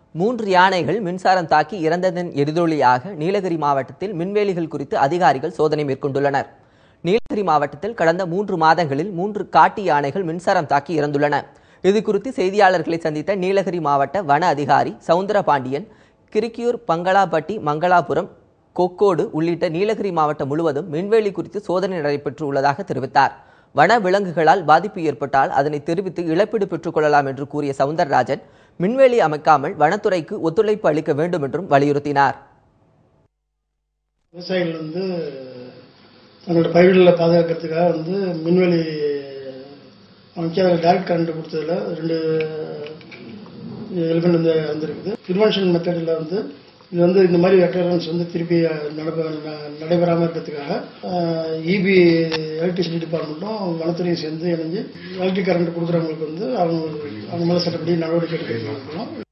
மூன்று யானைகள் மின்சாரம் தாக்கி இறந்ததன் எதிரொலியாக நீலகிரி மாவட்டத்தில் மின்வேலிகள் குறித்து அதிகாரிகள் சோதனை மேற்கொண்டுள்ளனர் நீலகிரி மாவட்டத்தில் கடந்த மூன்று மாதங்களில் மூன்று காட்டு யானைகள் மின்சாரம் தாக்கி இறந்துள்ளன இது குறித்து செய்தியாளர்களை சந்தித்த நீலகிரி மாவட்ட வன அதிகாரி சவுந்தரபாண்டியன் கிரிக்கியூர் பங்களாப்பட்டி மங்களாபுரம் கொக்கோடு உள்ளிட்ட நீலகிரி மாவட்டம் முழுவதும் மின்வேலி குறித்து சோதனை நடைபெற்று உள்ளதாக தெரிவித்தார் வன விலங்குகளால் பாதிப்பு ஏற்பட்டால் அதனை தெரிவித்து இழப்பீடு பெற்றுக் கொள்ளலாம் என்று கூறிய சவுந்தரராஜன் மின்வேலி அமைக்காமல் வனத்துறைக்கு ஒத்துழைப்பு அளிக்க வேண்டும் என்றும் வலியுறுத்தினார் விவசாயிகள் வந்து தங்களோட பயிர்களை பாதுகாக்கிறதுக்காக வந்து மின்வெளி அமைச்சு அதில் டைரக்ட் கரண்ட் கொடுத்ததுல ரெண்டு எலிமெண்ட் வந்து வந்திருக்குது ப்ரிவென்ஷன் மெத்தடில் வந்து இது வந்து இந்த மாதிரி அக்கரன்ஸ் வந்து திருப்பி நடப்ப நடைபெறாமல் இருக்கிறதுக்காக இபி எலக்ட்ரிசிட்டி டிபார்ட்மெண்ட்டும் வனத்துறையும் சேர்ந்து இணைஞ்சு எலக்ட்ரிக் கரண்ட் கொடுக்குறவங்களுக்கு வந்து அவங்க அவங்க மேலே சட்டப்படி நடவடிக்கை எடுக்கணும்